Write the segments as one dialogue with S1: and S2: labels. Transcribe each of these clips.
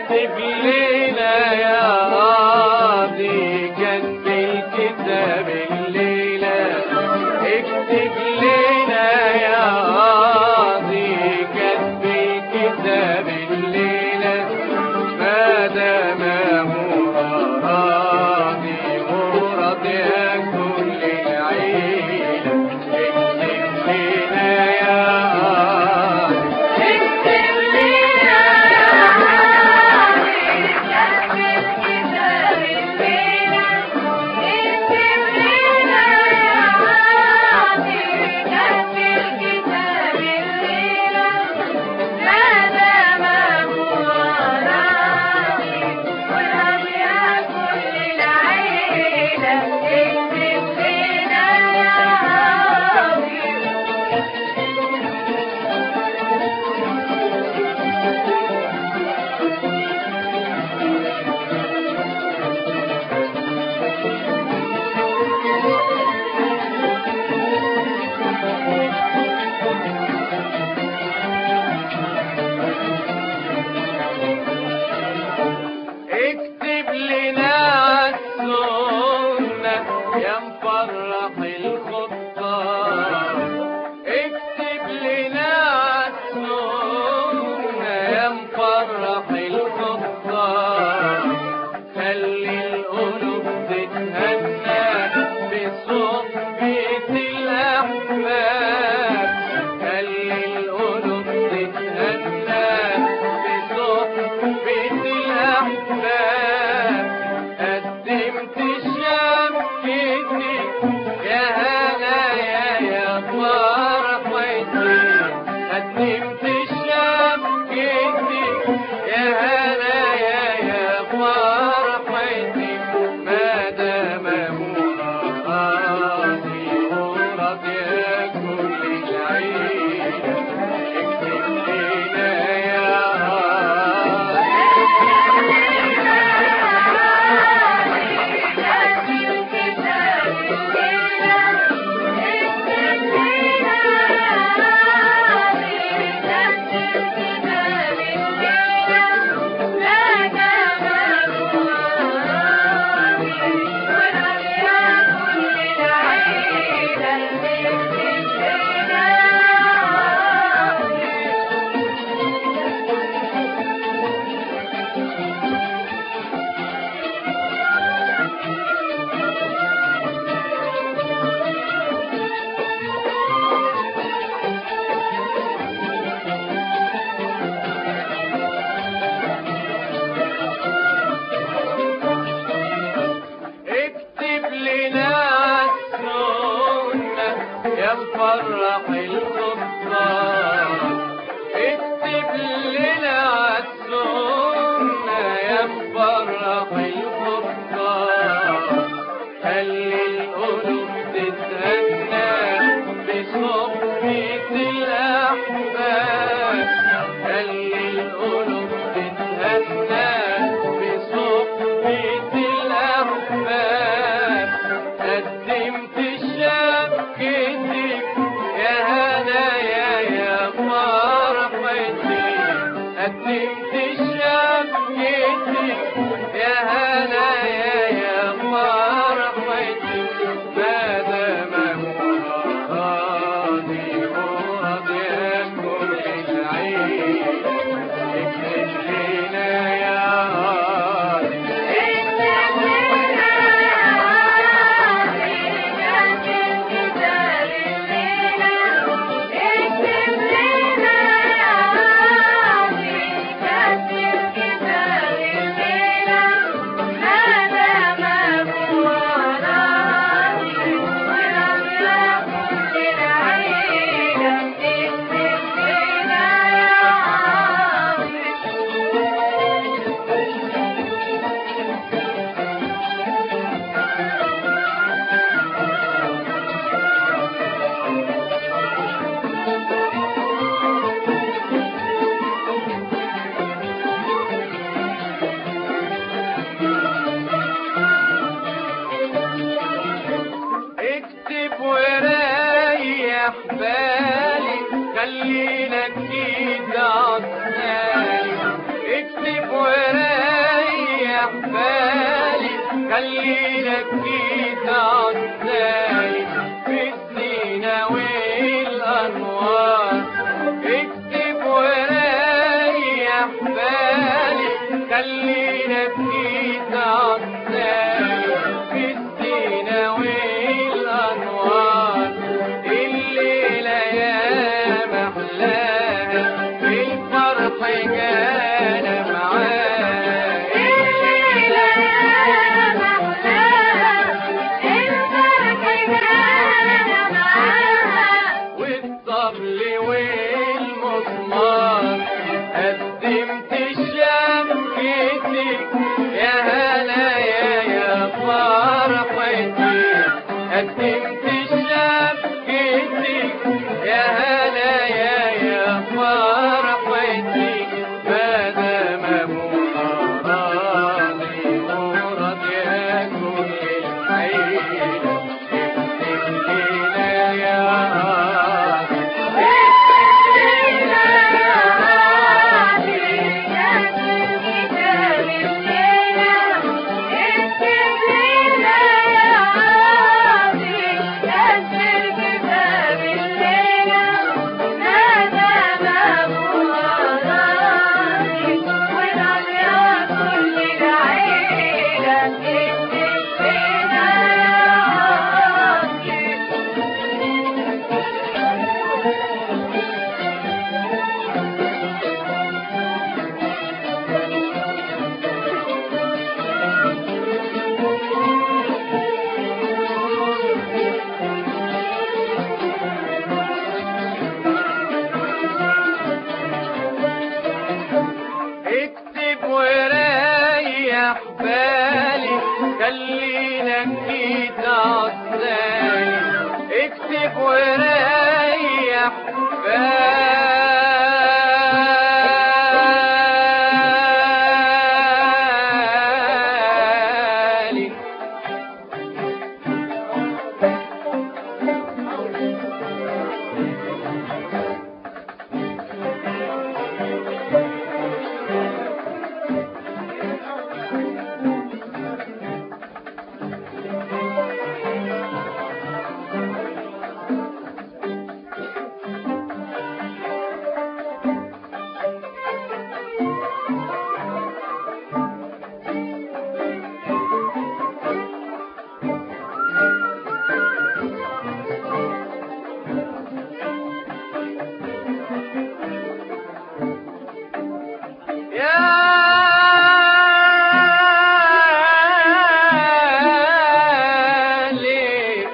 S1: اكتب لنا يا قاضي كتب الكتاب الليلة اكتب لنا يا قاضي كتب الكتاب الليلة ما دام مرادي مراد يا كل العيلة اكتب لنا يا قاضي
S2: اكتب لنا يا
S1: اكتب لنا عالسنة يا مفرح الخطة اكتب لنا عالسنة يا مفرح الخطة خلي القلوب تتهنى بصحبة الأحباب خلي القلوب تتهنى بصحبة الأحباب قدمت شبكتي يا هنايا يا فرحتي قدمت شبكتي يا هنايا يا فرحتي ما دام مرادي مراد يا كل العيلة اكتب لنا يا اكتب لنا عالسنة يا مفرح الخطة اكتب لنا عالسنة يا مفرح الخطة خلي القلوب تتهنى بصحبة الأحباب خلي القلوب تتهنى بصحبة الأحباب قدمت شبكتي يا هنايا يا فرحتي قدمت شبكتي يا هنايا يا فرحتي ما دام مرادي مراد يا كل العيلة اكتب لنا يا هادي اكتب وريح بالي خلينا اكيد عطالي اكتب وريح خلينا كده عالسايب في الزينة والأنوار اكتب وريح بالي خلينا كده عالسايب في الزينة والأنوار الليلة يا محلاها بالفرح جانا معاك
S2: الليلة يا محلاها الفرح جانا معاها
S1: والطبل والمسمار قدمت شمكتك يا هلايا يا فرحتي قدمت شمكتك يا هلايا يا فرحتي ما دام مرادي مراد يا كل العيلة اكتب لنا يا اكتب وريح بالي خلينا كده عالسالي اكتب وريح بالي يا ليل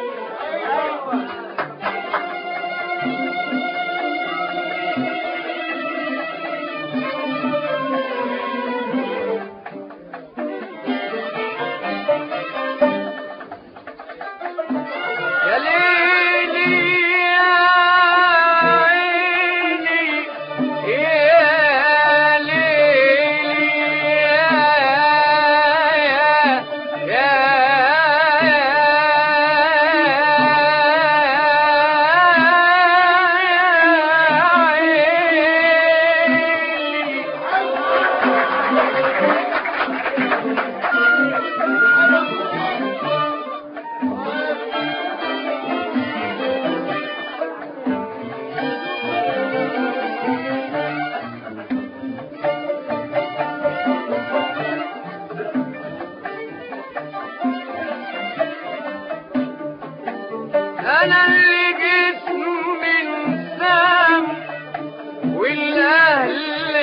S1: يا ليلي يا عيني يا ليلي يا يا عيني انا اللي جسمي انسان والاهل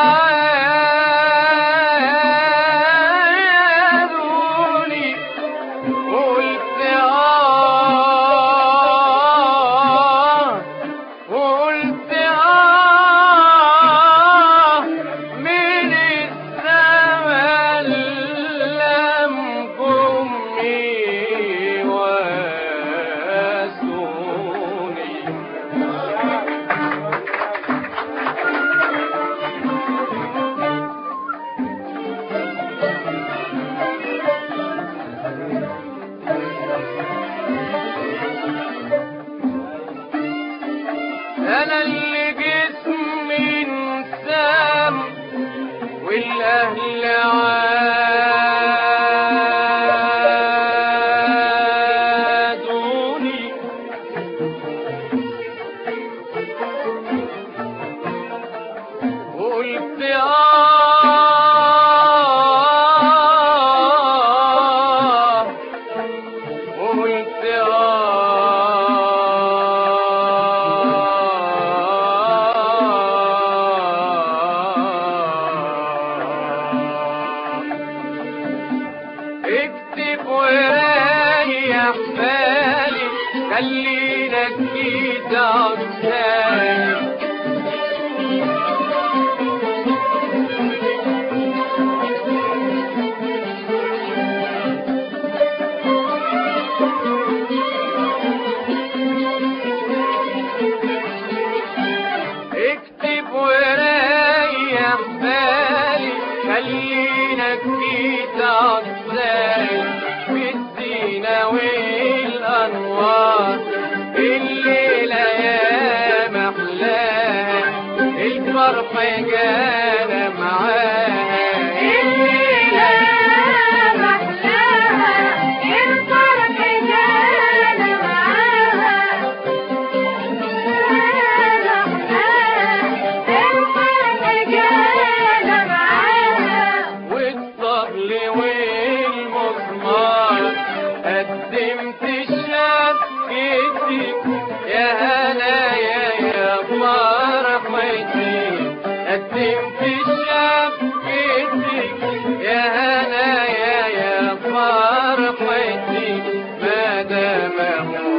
S1: عادوني قلت اه قلت اه من الزمن لم قمي واسوني انا اللي جسمي انسان والاهل وريح بالي خلينا جديد عداني اكتب وريح بالي خلينا جديد عداني بالزينة والأنوار الليلة يا محلاها الفرح جانا معاها
S2: الليلة محلاها الفرح جانا معاها الفرح جانا معاها
S1: والطبل والمزمار قدمت شبكتك يا هنايا يا فرحتي قدمت شبكتك يا هنايا يا فرحتي ما دام هو